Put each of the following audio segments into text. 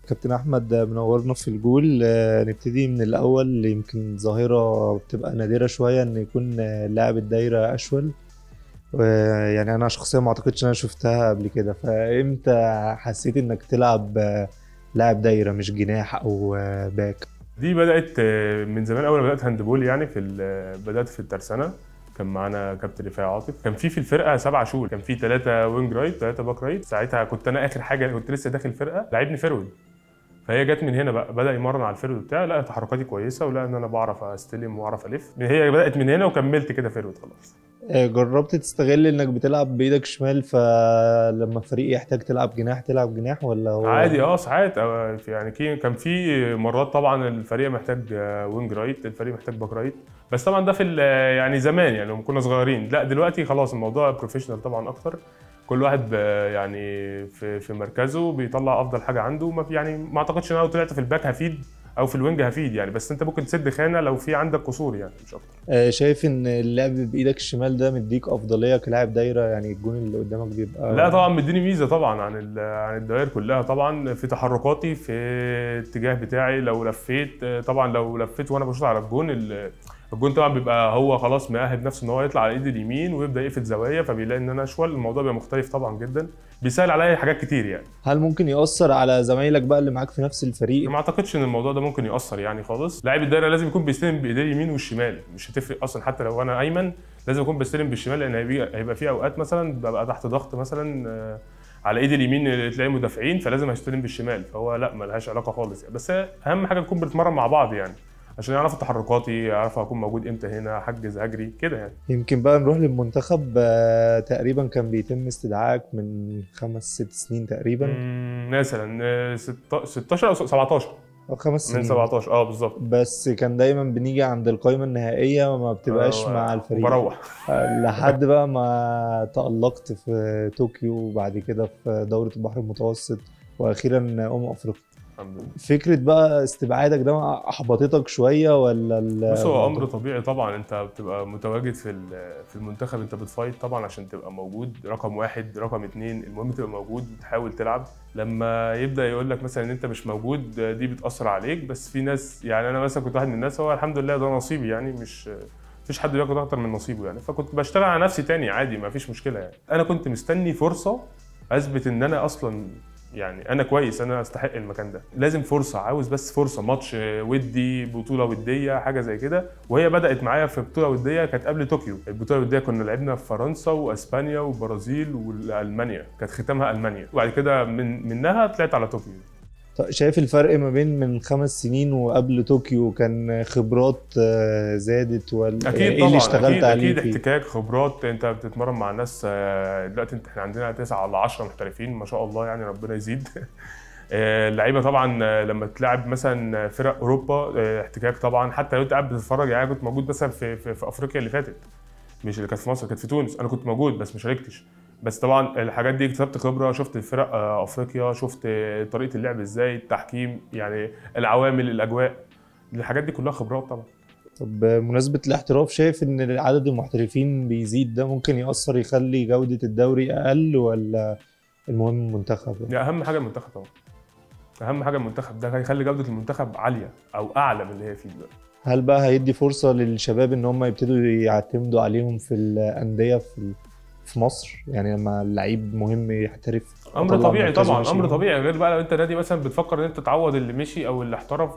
كابتن احمد منورنا في الجول آه، نبتدي من الاول يمكن ظاهره بتبقى نادره شويه ان يكون آه، لاعب الدايره اشول آه، يعني انا شخصيا ما اعتقدش ان انا شفتها قبل كده فامتى حسيت انك تلعب آه، لاعب دايره مش جناح او آه، باك دي بدات آه، من زمان اول ما بدات هاندبول يعني في ال- بدات في الترسانه كان معانا كابتن رفاعي عاطف كان في في الفرقه سبع شهور كان في ثلاثه وينج رايت ثلاثه باك رايت ساعتها كنت انا اخر حاجه كنت لسه داخل فرقه لعبني فيرود فهي جت من هنا بقى بدا يمرن على الفيرود بتاعي لا تحركاتي كويسه ولا ان انا بعرف استلم واعرف الف هي بدات من هنا وكملت كده فيرود خلاص آه، جربت تستغل انك بتلعب بايدك شمال فلما فريق يحتاج تلعب جناح تلعب جناح ولا هو عادي اه ساعات آه، في- يعني كي- كان في مرات طبعا الفريق محتاج آه، وينج رايت الفريق محتاج باك رايت بس طبعا ده في ال- آه، يعني زمان يعني لما كنا صغيرين لا دلوقتي خلاص الموضوع بروفيشنال طبعا اكتر كل واحد ب- يعني في في مركزه بيطلع افضل حاجه عنده ما في يعني ما اعتقدش ان انا لو طلعت في الباك هفيد او في الوينج هفيد يعني بس انت ممكن تسد خانه لو في عندك قصور يعني مش اكتر آه، شايف ان اللعب بايدك الشمال ده مديك افضليه كلاعب دايره يعني الجون اللي قدامك بيبقى لا طبعا مديني ميزه طبعا عن ال- عن الدوائر كلها طبعا في تحركاتي في الاتجاه بتاعي لو لفيت طبعا لو لفيت وانا بشوط على الجون ال- الجون طبعا بيبقى هو خلاص مؤهل نفسه ان هو يطلع على ايد اليمين ويبدا يقفل زوايا فبيلاقي ان انا اشول الموضوع بيبقى مختلف طبعا جدا بيسهل عليا حاجات كتير يعني هل ممكن يأثر على زمايلك بقى اللي معاك في نفس الفريق ما اعتقدش ان الموضوع ده ممكن ياثر يعني خالص لاعب الدايره لازم يكون بيستلم بايديه اليمين والشمال مش هتفرق اصلا حتى لو انا ايمن لازم اكون بستلم بالشمال لان هيبقى هيبقى في اوقات مثلا ببقى تحت ضغط مثلا آه، على ايد اليمين تلاقي مدافعين فلازم هستلم بالشمال فهو لا ملهاش علاقه خالص يعني بس اهم حاجه نكون بنتمرن مع بعض يعني عشان يعرفوا تحركاتي يعرفوا اكون موجود امتى هنا احجز اجري كده يعني يمكن بقى نروح للمنتخب آه، تقريبا كان بيتم استدعائك من خمس ست سنين تقريبا مم، مثلا آه، ست- 16 او 17 او خمس من سنين 17 اه بالظبط بس كان دايما بنيجي عند القائمة النهائية ما بتبقاش آه، مع الفريق وبروح آه، لحد بقى ما تألقت في طوكيو وبعد كده في دورة البحر المتوسط وأخيرا أمم أفريقيا الحمد لله فكرة بقى استبعادك ده ما أحبطتك شوية ولا ال- بص هو امر طبيعي طبعا انت بتبقى متواجد في ال- في المنتخب انت بتفايت طبعا عشان تبقى موجود رقم واحد رقم اتنين المهم تبقى موجود بتحاول تلعب لما يبدا يقول لك مثلا ان انت مش موجود دي بتاثر عليك بس في ناس يعني انا مثلا كنت واحد من الناس هو الحمد لله ده نصيبي يعني مش مفيش حد بياخد اكتر من نصيبه يعني فكنت بشتغل على نفسي تاني عادي ما فيش مشكله يعني انا كنت مستني فرصه اثبت ان انا اصلا يعني انا كويس انا استحق المكان ده لازم فرصه عاوز بس فرصه ماتش ودي بطوله وديه حاجه زي كده وهي بدات معايا في بطوله وديه كانت قبل طوكيو البطوله الوديه كنا لعبنا في فرنسا واسبانيا والبرازيل والمانيا كانت ختامها المانيا وبعد كده من منها طلعت على طوكيو طيب شايف الفرق ما بين من خمس سنين وقبل طوكيو كان خبرات آه، زادت ولا اكيد ايه طبعا اللي اشتغلت اكيد عليه اكيد فيه؟ احتكاك خبرات انت بتتمرن مع ناس آه، دلوقتي انت احنا عندنا 9 على 10 محترفين ما شاء الله يعني ربنا يزيد آه، اللعيبه طبعا آه، لما تلعب مثلا فرق اوروبا آه، احتكاك طبعا حتى لو انت قاعد بتتفرج يعني انا كنت موجود مثلا في, في, في افريقيا اللي فاتت مش اللي كانت في مصر كانت في تونس انا كنت موجود بس ما شاركتش بس طبعا الحاجات دي اكتسبت خبره شفت فرق آه، افريقيا شفت آه، طريقه اللعب ازاي التحكيم يعني العوامل الاجواء الحاجات دي كلها خبرات طبعا طب بمناسبة الاحتراف شايف ان عدد المحترفين بيزيد ده ممكن يأثر يخلي جودة الدوري أقل ولا المهم المنتخب؟ دي اهم حاجه المنتخب طبعا اهم حاجه المنتخب ده هيخلي جوده المنتخب عاليه او اعلى من اللي هي فيه دلوقتي هل بقى هيدي فرصة للشباب ان هم يبتدوا يعتمدوا عليهم في الأندية في في مصر يعني لما اللعيب مهم يحترف امر أطلع طبيعي مركزه طبعا وأشيله. امر طبيعي غير بقى لو انت نادي مثلا بتفكر ان انت تعوض اللي مشي او اللي احترف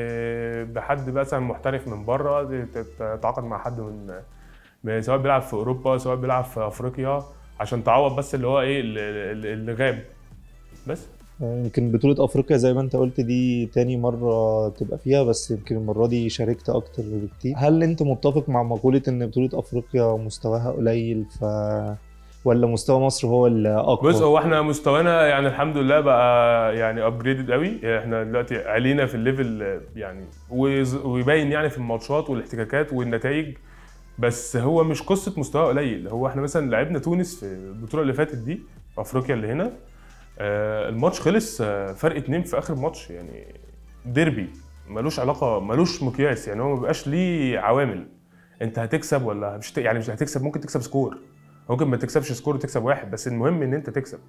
ب- بحد مثلا محترف من بره تتعاقد مع حد من من- سواء بيلعب في اوروبا سواء بيلعب في افريقيا عشان تعوض بس اللي هو ايه اللي, اللي اللي غاب بس يمكن بطولة أفريقيا زي ما أنت قلت دي تاني مرة تبقى فيها بس يمكن المرة دي شاركت أكتر بكتير هل أنت متفق مع مقولة إن بطولة أفريقيا مستواها قليل ف ولا مستوى مصر هو الأقوى؟ بص هو احنا مستوانا يعني الحمد لله بقى يعني ابجريدد قوي احنا دلوقتي علينا في الليفل يعني ويز- ويبين يعني في الماتشات والاحتكاكات والنتائج بس هو مش قصه مستوى قليل هو احنا مثلا لعبنا تونس في البطوله اللي فاتت دي في افريقيا اللي هنا آه، الماتش خلص آه، فرق اتنين في اخر ماتش يعني ديربي ملوش علاقه ملوش مقياس يعني هو ما بيبقاش ليه عوامل انت هتكسب ولا مش هت- يعني مش هتكسب ممكن تكسب سكور ممكن ما تكسبش سكور وتكسب واحد بس المهم ان انت تكسب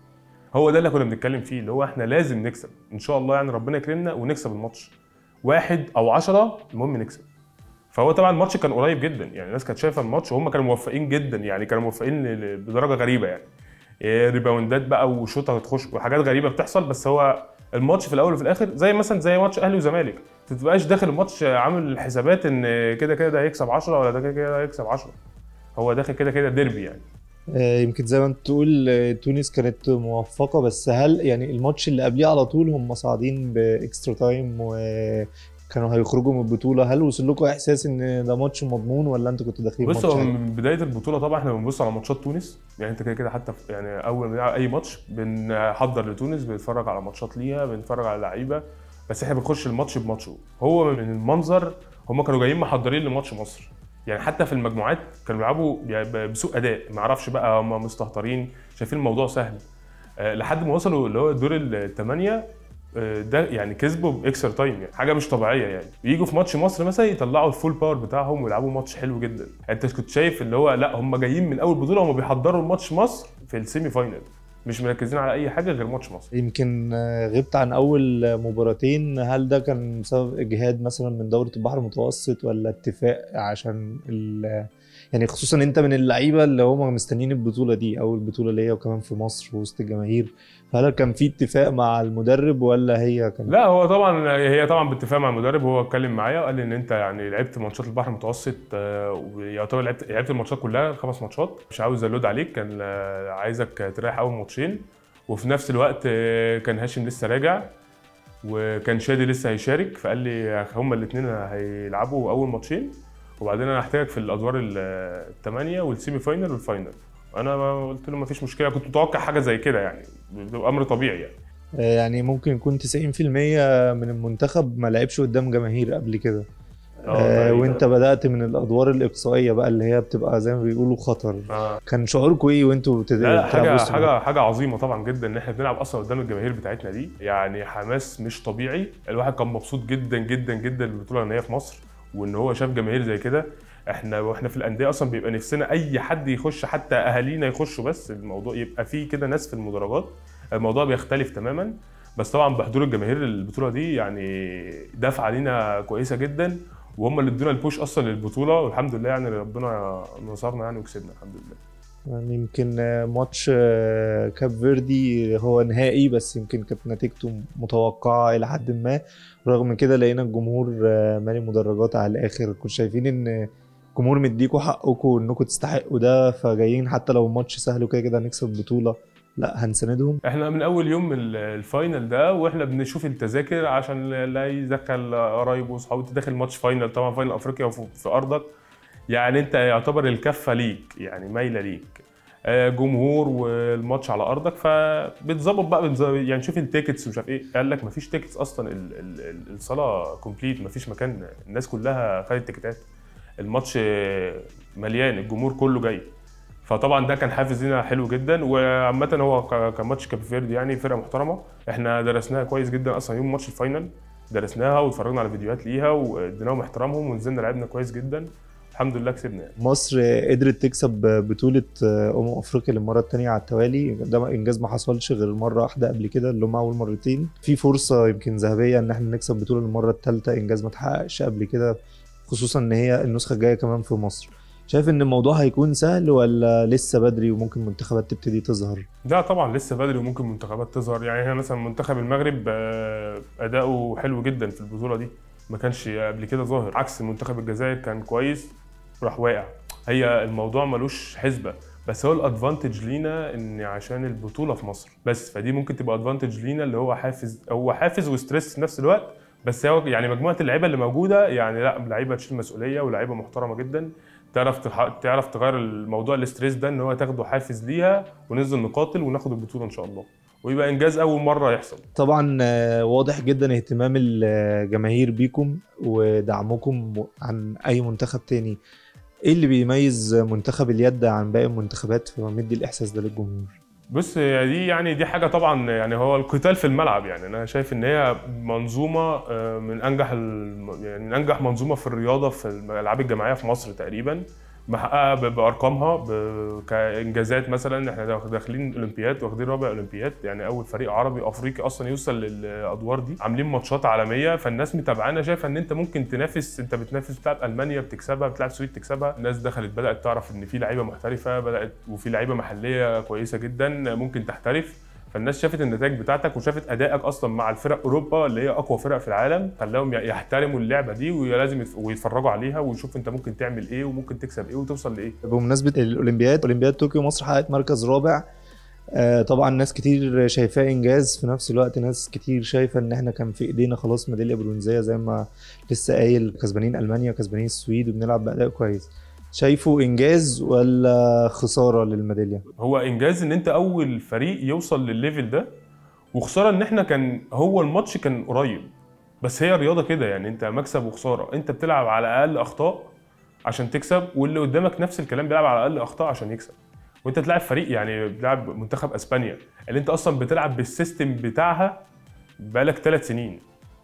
هو ده اللي كنا بنتكلم فيه اللي هو احنا لازم نكسب ان شاء الله يعني ربنا يكرمنا ونكسب الماتش واحد او عشرة المهم نكسب فهو طبعا الماتش كان قريب جدا يعني الناس كانت شايفه الماتش وهم كانوا موفقين جدا يعني كانوا موفقين ل- بدرجه غريبه يعني إيه، ريباوندات بقى وشوطه تخش وحاجات غريبه بتحصل بس هو الماتش في الاول وفي الاخر زي مثلا زي ماتش اهلي وزمالك ما تبقاش داخل الماتش عامل حسابات ان كده كده ده هيكسب 10 ولا ده كده كده هيكسب 10 هو داخل كده كده ديربي يعني آه، يمكن زي ما انت تقول آه، تونس كانت موفقة بس هل يعني الماتش اللي قبليه على طول هم صاعدين باكسترا تايم وكانوا هيخرجوا من البطولة هل وصل لكم احساس ان ده ماتش مضمون ولا انتوا كنتوا داخلين بص ماتش هو عادي؟ من بدايه البطوله طبعا احنا بنبص على ماتشات تونس يعني انت كده كده حتى في- يعني اول ما نلعب اي ماتش بنحضر لتونس بنتفرج على ماتشات ليها بنتفرج على لعيبه بس احنا بنخش الماتش بماتشه هو من المنظر هم كانوا جايين محضرين لماتش مصر يعني حتى في المجموعات كانوا بيلعبوا يعني بسوء اداء ما اعرفش بقى هم مستهترين شايفين الموضوع سهل آه، لحد ما وصلوا اللي هو الدور الثمانيه آه، ده يعني كسبوا باكسترا تايم يعني حاجه مش طبيعيه يعني يجوا في ماتش مصر مثلا يطلعوا الفول باور بتاعهم ويلعبوا ماتش حلو جدا انت كنت شايف اللي هو لا هم جايين من اول بطوله هم بيحضروا الماتش مصر في السيمي فاينل مش مركزين على اي حاجه غير ماتش مصر يمكن آه، غبت عن اول مباراتين هل ده كان بسبب اجهاد مثلا من دورة البحر المتوسط ولا اتفاق عشان ال يعني خصوصا انت من اللعيبه اللي هم مستنيين البطوله دي اول بطوله ليا وكمان في مصر وسط الجماهير فهل كان في اتفاق مع المدرب ولا هي كانت لا هو طبعا هي طبعا باتفاق مع المدرب هو اتكلم معايا وقال لي ان انت يعني لعبت ماتشات البحر المتوسط آه، ويعتبر لعبت لعبت الماتشات كلها الخمس ماتشات مش عاوز اللود عليك كان آه، عايزك تريح اول ماتشين وفي نفس الوقت آه، كان هاشم لسه راجع وكان شادي لسه هيشارك فقال لي هما الاثنين هيلعبوا اول ماتشين وبعدين انا هحتاجك في الادوار الثمانيه والسيمي فاينل والفاينل انا ما- قلت له ما فيش مشكله كنت متوقع حاجه زي كده يعني ده امر طبيعي يعني آه، يعني ممكن يكون 90% من المنتخب ما لعبش قدام جماهير قبل كده آه، آه تقريباً. وانت بدأت من الادوار الاقصائيه بقى اللي هي بتبقى زي ما بيقولوا خطر آه. كان شعوركم ايه وانتوا بتد- لا لا بتلعبوا حاجه وسط حاجه حاجه عظيمه طبعا جدا ان احنا بنلعب اصلا قدام الجماهير بتاعتنا دي يعني حماس مش طبيعي الواحد كان مبسوط جدا جدا جدا بالبطوله ان هي في مصر وان هو شاف جماهير زي كده احنا واحنا في الانديه اصلا بيبقى نفسنا اي حد يخش حتى اهالينا يخشوا بس الموضوع يبقى فيه كده ناس في المدرجات الموضوع بيختلف تماما بس طبعا بحضور الجماهير البطوله دي يعني دفعه علينا كويسه جدا وهم اللي ادونا البوش اصلا للبطوله والحمد لله يعني ربنا نصرنا يعني وكسبنا الحمد لله يعني يمكن آه، ماتش آه، كاب فيردي هو نهائي بس يمكن كانت نتيجته متوقعة إلى حد ما رغم من كده لقينا الجمهور آه، مالي مدرجات على الآخر كنتوا شايفين إن الجمهور مديكوا حقكم إنكم تستحقوا ده فجايين حتى لو الماتش سهل وكده كده هنكسب البطولة لا هنساندهم احنا من اول يوم ال- الفاينل ده واحنا بنشوف التذاكر عشان لا يدخل قرايبه واصحابه انت داخل ماتش فاينل طبعا فاينل افريقيا وفي في ارضك يعني انت يعتبر الكفه ليك يعني مايله ليك آه، جمهور والماتش على ارضك فبتظبط بقى بتظبط يعني شوف التيكتس ومش عارف ايه قال لك مفيش تيكتس اصلا ال- ال- ال- الصاله كومبليت مفيش مكان الناس كلها خدت تيكتات الماتش آه، مليان الجمهور كله جاي فطبعا ده كان حافز لينا حلو جدا وعامة هو ك- كان ماتش كاب فيردي يعني فرقة محترمة احنا درسناها كويس جدا اصلا يوم ماتش الفاينل درسناها واتفرجنا على فيديوهات ليها واديناهم احترامهم ونزلنا لعبنا كويس جدا الحمد لله كسبنا يعني مصر قدرت تكسب بطولة أمم أفريقيا للمرة التانية على التوالي ده إنجاز ما حصلش غير مرة واحدة قبل كده اللي هم أول مرتين في فرصة يمكن ذهبية إن احنا نكسب بطولة للمرة التالتة إنجاز ما اتحققش قبل كده خصوصا إن هي النسخة الجاية كمان في مصر شايف إن الموضوع هيكون سهل ولا لسه بدري وممكن منتخبات تبتدي تظهر؟ لا طبعا لسه بدري وممكن منتخبات تظهر يعني احنا مثلا منتخب المغرب آه، اداؤه حلو جدا في البطولة دي ما كانش قبل كده ظاهر عكس منتخب الجزائر كان كويس راح واقع هي الموضوع ملوش حسبة بس هو الادفانتج لينا ان عشان البطولة في مصر بس فدي ممكن تبقى ادفانتج لينا اللي هو حافز هو حافز وستريس في نفس الوقت بس هو يعني مجموعة اللعيبة اللي موجودة يعني لا لعيبة تشيل مسؤولية ولاعيبة محترمة جدا تعرف تح... تعرف تغير الموضوع الاستريس ده ان هو تاخده حافز ليها وننزل نقاتل وناخد البطولة ان شاء الله ويبقى انجاز اول مرة يحصل طبعا آه، واضح جدا اهتمام الجماهير بيكم ودعمكم عن اي منتخب تاني ايه اللي بيميز منتخب اليد عن باقي المنتخبات فمدي الاحساس ده للجمهور بص هي دي يعني دي حاجه طبعا يعني هو القتال في الملعب يعني انا شايف ان هي منظومه آه، من انجح الم- يعني من انجح منظومه في الرياضه في الالعاب الجماعيه في مصر تقريبا محققه ب- بارقامها ب- كانجازات مثلا احنا داخ- داخلين اولمبياد واخدين رابع اولمبياد يعني اول فريق عربي افريقي اصلا يوصل للادوار دي عاملين ماتشات عالميه فالناس متابعانا شايفه ان انت ممكن تنافس انت بتنافس بتلعب المانيا بتكسبها بتلعب السويد تكسبها الناس دخلت بدات تعرف ان في لعيبه محترفه بدات وفي لعيبه محليه كويسه جدا ممكن تحترف فالناس شافت النتائج بتاعتك وشافت ادائك اصلا مع الفرق اوروبا اللي هي اقوى فرق في العالم خلاهم يحترموا اللعبه دي ولازم يتف- ويتفرجوا عليها ويشوفوا انت ممكن تعمل ايه وممكن تكسب ايه وتوصل لايه بمناسبة الأولمبياد أولمبياد طوكيو مصر حققت مركز رابع آه، طبعا ناس كتير شايفاه إنجاز في نفس الوقت ناس كتير شايفة إن إحنا كان في إيدينا خلاص ميدالية برونزية زي ما لسه قايل كسبانين ألمانيا وكسبانين السويد وبنلعب بأداء كويس شايفه إنجاز ولا خسارة للميدالية؟ هو انجاز ان انت اول فريق يوصل للليفل ده وخساره ان احنا كان هو الماتش كان قريب بس هي الرياضه كده يعني انت مكسب وخساره انت بتلعب على اقل اخطاء عشان تكسب واللي قدامك نفس الكلام بيلعب على اقل اخطاء عشان يكسب وانت تلعب فريق يعني بتلعب منتخب اسبانيا اللي انت اصلا بتلعب بالسيستم بتاعها بقالك ثلاث سنين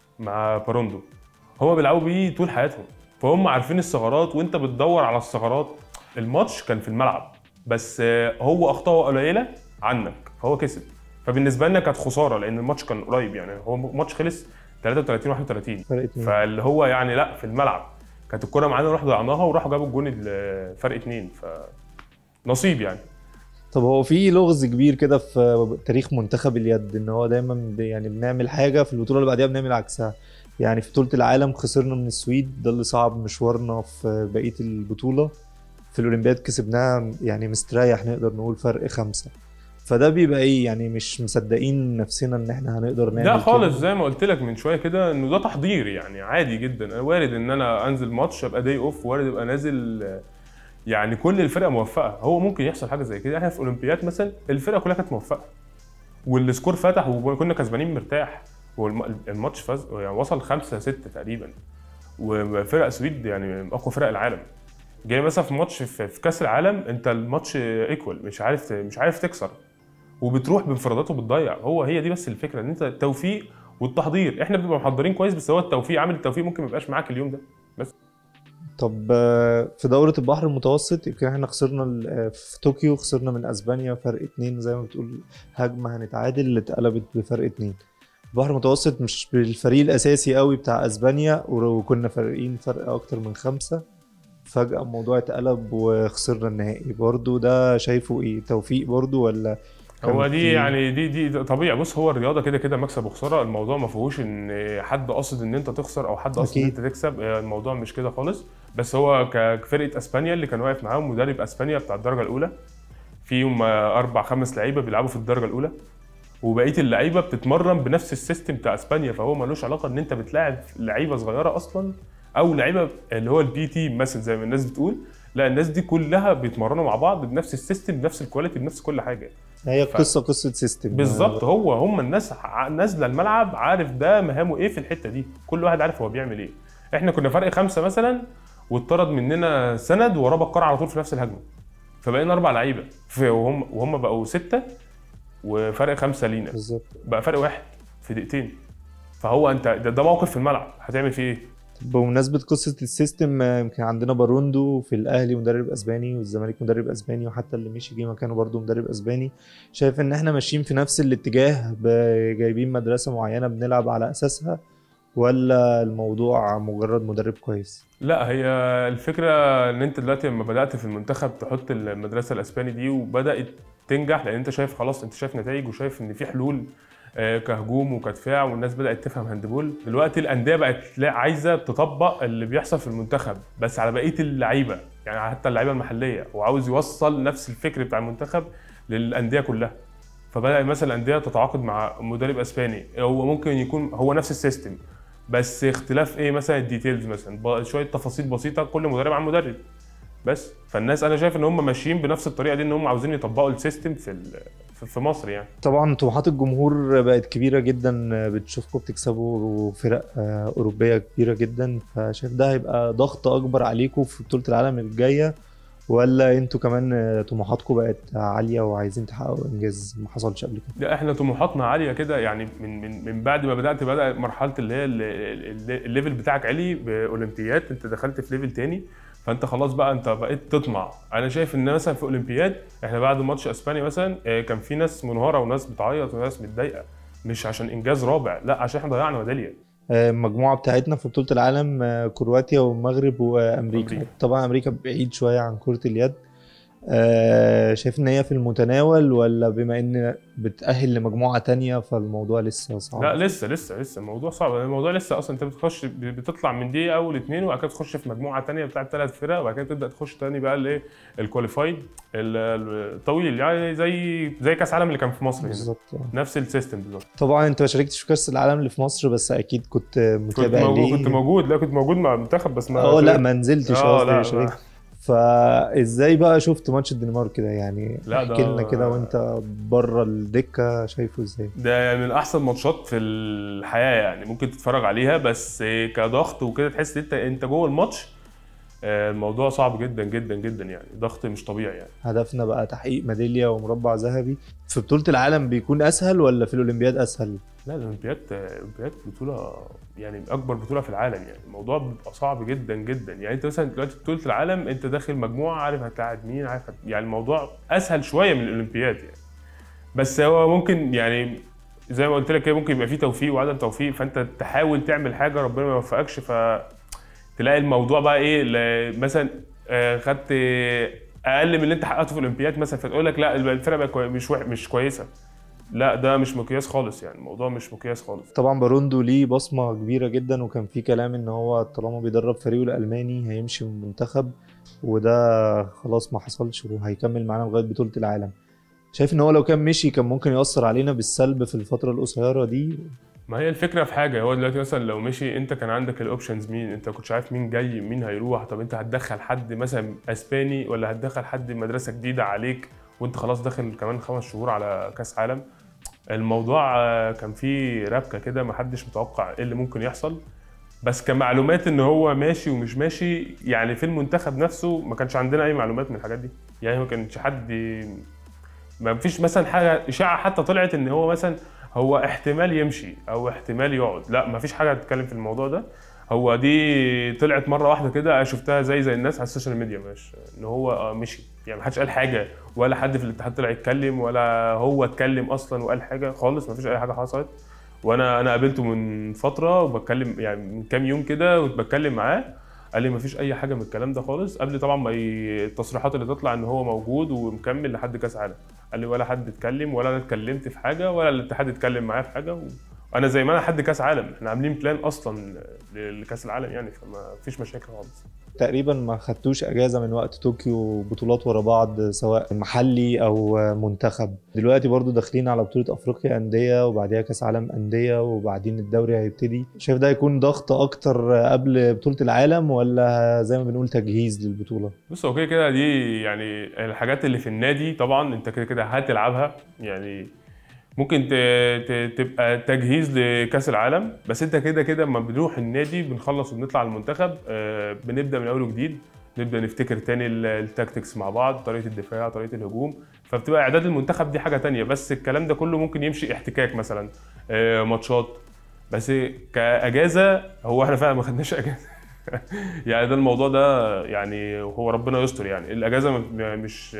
مع باروندو هو بيلعبوا بيه طول حياتهم فهم عارفين الثغرات وانت بتدور على الثغرات الماتش كان في الملعب بس آه، هو اخطائه قليله عنك فهو كسب فبالنسبه لنا كانت خساره لان الماتش كان قريب يعني هو الماتش خلص 33 31 فرق اتنين فاللي هو يعني لا في الملعب كانت الكره معانا نروح ضيعناها وراحوا جابوا الجون ال- فرق اتنين ف نصيب يعني طب هو في لغز كبير كده في تاريخ منتخب اليد ان هو دايما ب- يعني بنعمل حاجه في البطوله اللي بعديها بنعمل عكسها يعني في بطوله العالم خسرنا من السويد ده اللي صعب مشوارنا في بقيه البطوله في الاولمبياد كسبناها يعني مستريح نقدر نقول فرق خمسة فده بيبقى ايه يعني مش مصدقين نفسنا ان احنا هنقدر نعمل لا خالص كده. زي ما قلت لك من شويه كده انه ده تحضير يعني عادي جدا أنا وارد ان انا انزل ماتش ابقى داي اوف وارد ابقى نازل آه، يعني كل الفرقه موفقه هو ممكن يحصل حاجه زي كده احنا في اولمبياد مثلا الفرقه كلها كانت موفقه والسكور فتح وكنا كسبانين مرتاح والماتش فاز يعني وصل 5 6 تقريبا وفرق سويد يعني من اقوى فرق العالم جاي مثلا في ماتش في في كاس العالم انت الماتش ايكوال مش عارف مش عارف تكسر وبتروح بانفرادات وبتضيع هو هي دي بس الفكره ان انت التوفيق والتحضير احنا بنبقى محضرين كويس بس هو التوفيق عامل التوفيق ممكن ما يبقاش معاك اليوم ده طب آه، في دورة البحر المتوسط يمكن احنا خسرنا ال- آه، في طوكيو خسرنا من اسبانيا فرق اتنين زي ما بتقول هجمة هنتعادل اللي اتقلبت بفرق اتنين البحر المتوسط مش بالفريق الاساسي قوي بتاع اسبانيا وكنا فارقين فرق اكتر من خمسة فجأة الموضوع اتقلب وخسرنا النهائي برضو ده شايفه ايه توفيق برضو ولا كان هو دي في- يعني دي دي طبيعي بص هو الرياضه كده كده مكسب وخساره الموضوع ما فيهوش ان حد قاصد ان انت تخسر او حد قاصد ان أكيد. انت تكسب آه، الموضوع مش كده خالص بس هو ك- كفرقه اسبانيا اللي كان واقف معاهم مدرب اسبانيا بتاع الدرجه الاولى فيهم آه، اربع خمس لعيبه بيلعبوا في الدرجه الاولى وبقيه اللعيبه بتتمرن بنفس السيستم بتاع اسبانيا فهو ملوش علاقه ان انت بتلاعب لعيبه صغيره اصلا او لعيبه اللي هو البي تي مثلا زي ما الناس بتقول لا الناس دي كلها بيتمرنوا مع بعض بنفس السيستم بنفس الكواليتي بنفس كل حاجه هي ف- قصة قصة سيستم بالظبط هو هم الناس ع- نازله الملعب عارف ده مهامه ايه في الحته دي كل واحد عارف هو بيعمل ايه احنا كنا فرق خمسه مثلا واتطرد مننا سند وراه بكار على طول في نفس الهجمه فبقينا اربع لعيبه في- وهم وهم بقوا سته وفرق خمسه لينا بالظبط بقى فرق واحد في دقيقتين فهو انت ده, ده موقف في الملعب هتعمل فيه ايه؟ بمناسبة قصة السيستم آه، يمكن عندنا باروندو في الأهلي مدرب أسباني والزمالك مدرب أسباني وحتى اللي مشي جه مكانه برضه مدرب أسباني شايف إن إحنا ماشيين في نفس الاتجاه ب- جايبين مدرسة معينة بنلعب على أساسها ولا الموضوع مجرد مدرب كويس؟ لا هي الفكره ان انت دلوقتي لما بدات في المنتخب تحط المدرسه الاسباني دي وبدات تنجح لان انت شايف خلاص انت شايف نتائج وشايف ان في حلول آه، كهجوم وكدفاع والناس بدات تفهم هاندبول دلوقتي الانديه بقت لا عايزه تطبق اللي بيحصل في المنتخب بس على بقيه اللعيبه يعني حتى اللعيبه المحليه وعاوز يوصل نفس الفكر بتاع المنتخب للانديه كلها فبدا مثلا الانديه تتعاقد مع مدرب اسباني هو ممكن يكون هو نفس السيستم بس اختلاف ايه مثلا الديتيلز مثلا ب- شويه تفاصيل بسيطه كل مدرب عن مدرب بس فالناس انا شايف ان هم ماشيين بنفس الطريقه دي ان هم عاوزين يطبقوا السيستم في ال- في- في مصر يعني طبعا طموحات الجمهور بقت كبيرة جدا آه، بتشوفكم بتكسبوا فرق آه، أوروبية كبيرة جدا فشايف ده هيبقى ضغط أكبر عليكم في بطولة العالم الجاية ولا انتوا كمان آه، طموحاتكم بقت عالية وعايزين تحققوا إنجاز ما حصلش قبل كده؟ لا احنا طموحاتنا عاليه كده يعني من من من بعد ما بدات بدا مرحله اللي هي ال- ال- الليفل بتاعك عالي باولمبياد انت دخلت في ليفل تاني فانت خلاص بقى انت بقيت تطمع انا شايف ان مثلا في اولمبياد احنا بعد ماتش اسبانيا مثلا آه، كان في ناس منهاره وناس بتعيط وناس متضايقه مش عشان انجاز رابع لا عشان احنا ضيعنا ميداليه آه، المجموعة بتاعتنا في بطولة العالم آه، كرواتيا والمغرب وأمريكا أمريكا. طبعا أمريكا بعيد شوية عن كرة اليد آه، شايف إن هي في المتناول ولا بما إن بتأهل لمجموعة تانية فالموضوع لسه صعب لا لسه لسه لسه الموضوع صعب الموضوع لسه اصلا انت بتخش بتطلع من دي اول اثنين وبعد كده تخش في مجموعه تانية بتاعت ثلاث فرق وبعد كده تبدا تخش تاني بقى الايه الكواليفايد ال- الطويل يعني زي زي كاس العالم اللي كان في مصر هنا بالظبط آه. نفس السيستم بالظبط طبعا أنت ما شاركتش في كأس العالم اللي في مصر بس أكيد كنت كنت متابع موجود ليه كنت موجود لا كنت موجود مع المنتخب بس ما اه لا ما نزلتش اه قصدي لا شاركت لا. فازاي بقى شفت ماتش الدنمارك كده يعني لا ده- احكي لنا كده وانت بره الدكه شايفه ازاي ده من احسن ماتشات في الحياه يعني ممكن تتفرج عليها بس كضغط وكده تحس ان انت انت جوه الماتش آه، الموضوع صعب جدا جدا جدا يعني ضغط مش طبيعي يعني هدفنا بقى تحقيق ميداليه ومربع ذهبي في بطوله العالم بيكون اسهل ولا في الاولمبياد اسهل لا الاولمبياد الاولمبياد بطوله يعني اكبر بطوله في العالم يعني الموضوع بيبقى صعب جدا جدا يعني انت مثلا دلوقتي بطوله العالم انت داخل مجموعه عارف هتلاعب مين عارف هت... يعني الموضوع اسهل شويه من الاولمبياد يعني بس هو ممكن يعني زي ما قلت لك كده ممكن يبقى فيه توفيق وعدم توفيق فانت تحاول تعمل حاجه ربنا ما يوفقكش فتلاقي الموضوع بقى ايه ل- مثلا آه، خدت اقل من اللي انت حققته في الاولمبياد مثلا فتقول لك لا الفرقه بقى كوي- مش وح- مش كويسه لا ده مش مقياس خالص يعني الموضوع مش مقياس خالص طبعا باروندو ليه بصمه كبيره جدا وكان في كلام ان هو طالما بيدرب فريقه الالماني هيمشي من المنتخب وده خلاص ما حصلش وهيكمل معانا لغايه بطوله العالم شايف ان هو لو كان مشي كان ممكن يأثر علينا بالسلب في الفتره القصيره دي ما هي الفكره في حاجه هو دلوقتي مثلا لو مشي انت كان عندك الاوبشنز مين انت كنتش عارف مين جاي مين هيروح طب انت هتدخل حد مثلا اسباني ولا هتدخل حد مدرسه جديده عليك وانت خلاص داخل كمان خمس شهور على كاس عالم الموضوع آه، كان فيه ربكه كده محدش متوقع ايه اللي ممكن يحصل بس كمعلومات ان هو ماشي ومش ماشي يعني في المنتخب نفسه ما كانش عندنا اي معلومات من الحاجات دي يعني ما كانش حد ما فيش مثلا حاجه اشاعه حتى طلعت ان هو مثلا هو احتمال يمشي او احتمال يقعد لا ما فيش حاجه تتكلم في الموضوع ده هو دي طلعت مره واحده كده شفتها زي زي الناس على السوشيال ميديا مش ان هو آه مشي يعني ما حدش قال حاجه ولا حد في الاتحاد طلع يتكلم ولا هو اتكلم اصلا وقال حاجه خالص ما فيش اي حاجه حصلت وانا انا قابلته من فتره وبتكلم يعني من كام يوم كده وبتكلم معاه قال لي مفيش اي حاجه من الكلام ده خالص قبل طبعا ما ي- التصريحات اللي تطلع ان هو موجود ومكمل لحد كاس عالم قال لي ولا حد اتكلم ولا انا اتكلمت في حاجه ولا الاتحاد اتكلم معايا في حاجه وانا زي ما انا حد كاس عالم احنا عاملين بلان اصلا لكاس العالم يعني فما فيش مشاكل خالص تقريبا ما خدتوش اجازه من وقت طوكيو بطولات ورا بعض سواء محلي او منتخب دلوقتي برضو داخلين على بطوله افريقيا انديه وبعديها كاس عالم انديه وبعدين الدوري هيبتدي شايف ده هيكون ضغط اكتر قبل بطوله العالم ولا زي ما بنقول تجهيز للبطوله بص هو كده كده دي يعني الحاجات اللي في النادي طبعا انت كده كده هتلعبها يعني ممكن ت- ت- تبقى تجهيز لكاس العالم بس انت كده كده لما بنروح النادي بنخلص وبنطلع المنتخب آه، بنبدا من اول وجديد نبدا نفتكر تاني ال- التاكتكس مع بعض طريقه الدفاع طريقه الهجوم فبتبقى اعداد المنتخب دي حاجه تانية بس الكلام ده كله ممكن يمشي احتكاك مثلا آه، ماتشات بس كاجازه هو احنا فعلا ما خدناش اجازه يعني ده الموضوع ده يعني هو ربنا يستر يعني الاجازه م- مش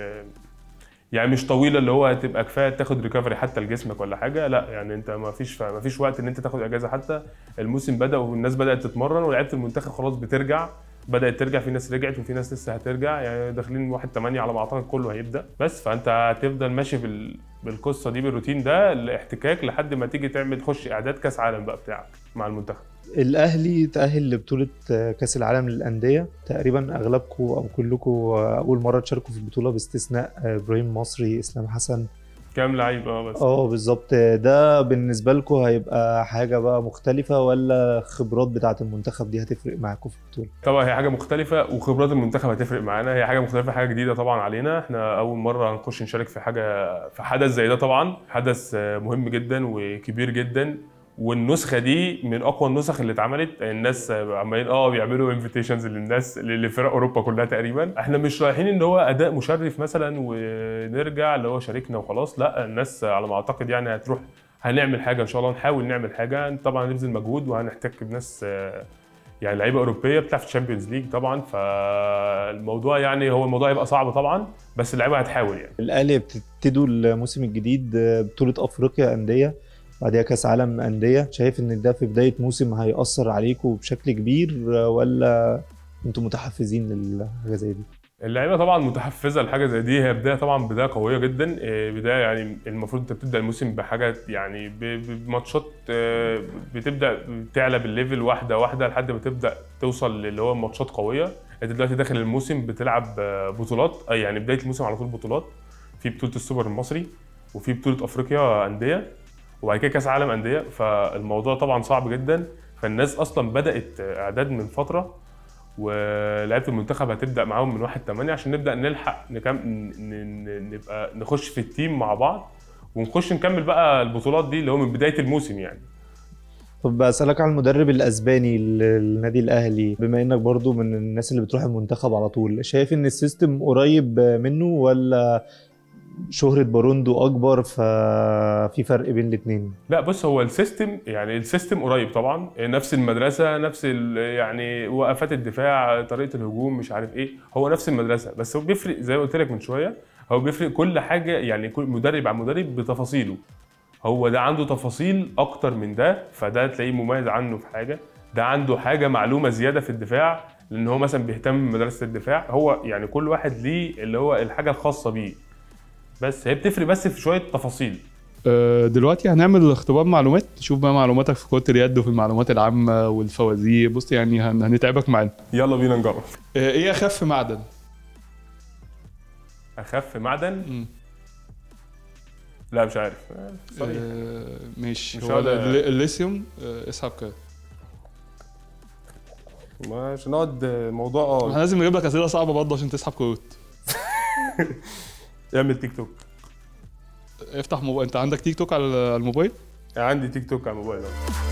يعني مش طويله اللي هو هتبقى كفايه تاخد ريكفري حتى لجسمك ولا حاجه لا يعني انت ما فيش ما فيش وقت ان انت تاخد اجازه حتى الموسم بدا والناس بدات تتمرن ولعيبه المنتخب خلاص بترجع بدات ترجع في ناس رجعت وفي ناس لسه هترجع يعني داخلين 1 8 على ما اعتقد كله هيبدا بس فانت هتفضل ماشي بال... بالقصه دي بالروتين ده الاحتكاك لحد ما تيجي تعمل تخش اعداد كاس عالم بقى بتاعك مع المنتخب الاهلي تاهل لبطوله كاس العالم للانديه تقريبا اغلبكم او كلكم اول مره تشاركوا في البطوله باستثناء ابراهيم مصري اسلام حسن كام لعيب اه بس اه بالظبط ده بالنسبه لكم هيبقى حاجه بقى مختلفه ولا الخبرات بتاعه المنتخب دي هتفرق معاكم في البطوله طبعا هي حاجه مختلفه وخبرات المنتخب هتفرق معانا هي حاجه مختلفه حاجه جديده طبعا علينا احنا اول مره هنخش نشارك في حاجه في حدث زي ده طبعا حدث آه، مهم جدا وكبير جدا والنسخه دي من اقوى النسخ اللي اتعملت الناس آه، عمالين اه بيعملوا انفيتيشنز للناس لفرق اوروبا كلها تقريبا احنا مش رايحين ان هو اداء مشرف مثلا ونرجع اللي هو شاركنا وخلاص لا الناس على ما اعتقد يعني هتروح هنعمل حاجه ان شاء الله نحاول نعمل حاجه طبعا هنبذل مجهود وهنحتك بناس آه، يعني لعيبه اوروبيه بتلعب في الشامبيونز ليج طبعا فالموضوع يعني هو الموضوع هيبقى صعب طبعا بس اللعيبه هتحاول يعني الاهلي بتبتدوا الموسم الجديد بطوله افريقيا انديه بعدها كاس عالم انديه شايف ان ده في بدايه موسم هيأثر عليكم بشكل كبير ولا انتم متحفزين لحاجه زي دي اللعيبه طبعا متحفزه لحاجه زي دي هي بدايه طبعا بدايه قويه جدا إيه، بدايه يعني المفروض انت بتبدا الموسم بحاجه يعني ب- بماتشات آه، بتبدا تعلى بالليفل واحده واحده لحد ما تبدا توصل للي هو ماتشات قويه انت دلوقتي داخل الموسم بتلعب آه، بطولات أي يعني بدايه الموسم على طول بطولات في بطوله السوبر المصري وفي بطوله افريقيا انديه وبعد كده كاس عالم انديه فالموضوع طبعا صعب جدا فالناس اصلا بدات اعداد من فتره ولعيبه المنتخب هتبدا معاهم من 1 8 عشان نبدا نلحق نكم... ن- ن- نبقى نخش في التيم مع بعض ونخش نكمل بقى البطولات دي اللي هو من بدايه الموسم يعني طب بسألك عن المدرب الأسباني للنادي الأهلي بما إنك برضو من الناس اللي بتروح المنتخب على طول شايف إن السيستم قريب منه ولا شهرة باروندو أكبر ففي فرق بين الاتنين لا بص هو السيستم يعني السيستم قريب طبعا نفس المدرسه نفس ال- يعني وقفات الدفاع طريقه الهجوم مش عارف ايه هو نفس المدرسه بس هو بيفرق زي ما قلت لك من شويه هو بيفرق كل حاجه يعني كل مدرب عن مدرب بتفاصيله هو ده عنده تفاصيل اكتر من ده فده تلاقيه مميز عنه في حاجه ده عنده حاجه معلومه زياده في الدفاع لان هو مثلا بيهتم بمدرسه الدفاع هو يعني كل واحد ليه اللي هو الحاجه الخاصه بيه بس هي بتفرق بس في شويه تفاصيل آه، دلوقتي هنعمل اختبار معلومات نشوف بقى معلوماتك في كرة اليد وفي المعلومات العامة والفوازير بص يعني هن- هنتعبك معانا يلا بينا نجرب آه، ايه اخف معدن؟ اخف معدن مم. لا مش عارف صحيح آه، ماشي مش هو هقعد- ال- الليثيوم آه، اسحب كده مش نقعد الموضوع احنا اه لازم نجيب لك اسئله صعبه برضه عشان تسحب كروت اعمل تيك توك افتح موبايل انت عندك تيك توك على الموبايل عندي تيك توك على الموبايل أهو.